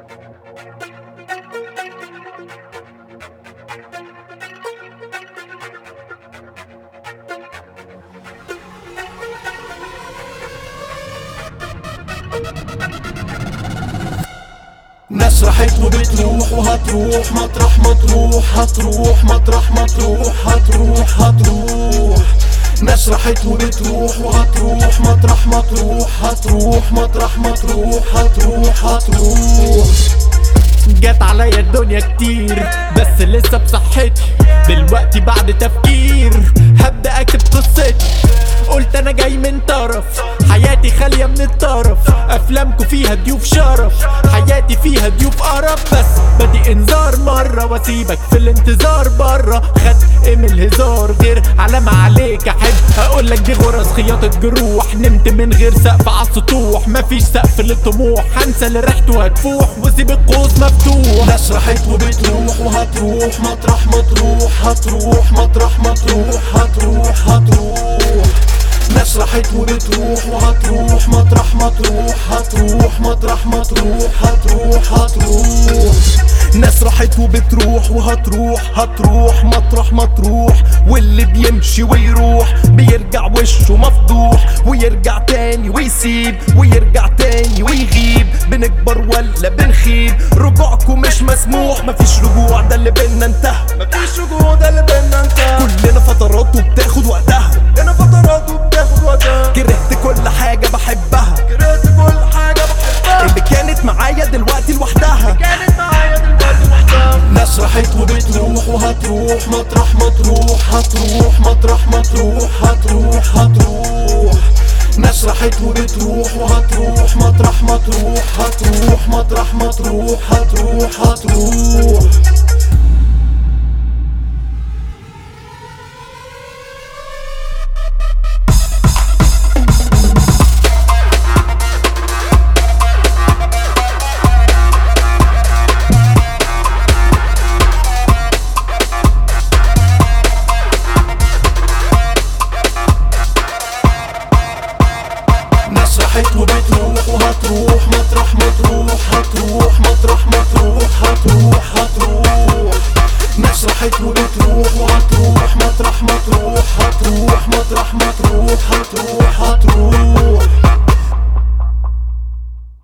ناس راحت وبتروح وهتروح مطرح ما تروح هتروح مطرح ما تروح هتروح هتروح ناس راحت وبتروح وهتروح مطرح ما تروح هتروح مطرح ما تروح هتروح هتروح جت عليا الدنيا كتير بس لسه بصحتي دلوقتي بعد تفكير هبدأ اكتب قصتي قلت انا جاي من طرف حياتي خالية من الطرف افلامكو فيها ضيوف شرف حياتي فيها ضيوف قرف بس بدي انذار مرة واسيبك في الانتظار برا خد من الهزار غير علامة عليك احب اقولك دي غرز خياطة جروح نمت من غير سقف عالسطوح مفيش سقف للطموح هنسى اللي ريحته هتفوح واسيب القوس مفتوح ناس راحت وبتروح وهتروح مطرح ما تروح هتروح مطرح ما تروح هتروح هتروح ناس راحت وبتروح وهتروح مطرح ما تروح هتروح مطرح ما تروح هتروح هتروح ناس راحت وبتروح وهتروح هتروح مطرح ما تروح واللي بيمشي ويروح بيرجع وشه مفضوح ويرجع تاني ويسيب ويرجع تاني ويغيب بنكبر ولا بنخيب رجوعكم مش مسموح مفيش رجوع ده اللي بينا انتهى مفيش رجوع ده اللي بينا انتهى كلنا فترات وبتاخد وقتها كلنا فترات وبتاخد وقتها كرهت كل حاجة بحبها كرهت كل حاجة بحبها اللي كانت معايا دلوقتي لوحدها كانت معايا دلوقتي لوحدها ناس راحت وبتروح وهتروح مطرح ما تروح هتروح مطرح ما تروح هتروح هتروح ناس راحت وبتروح وهتروح مطرح ما تروح هتروح مطرح ما تروح هتروح هتروح ناس راحت وبتروح وهتروح مطرح ما تروح هتروح مطرح ما تروح هتروح هتروح ناس راحت وبتروح وهتروح مطرح ما تروح هتروح مطرح ما تروح هتروح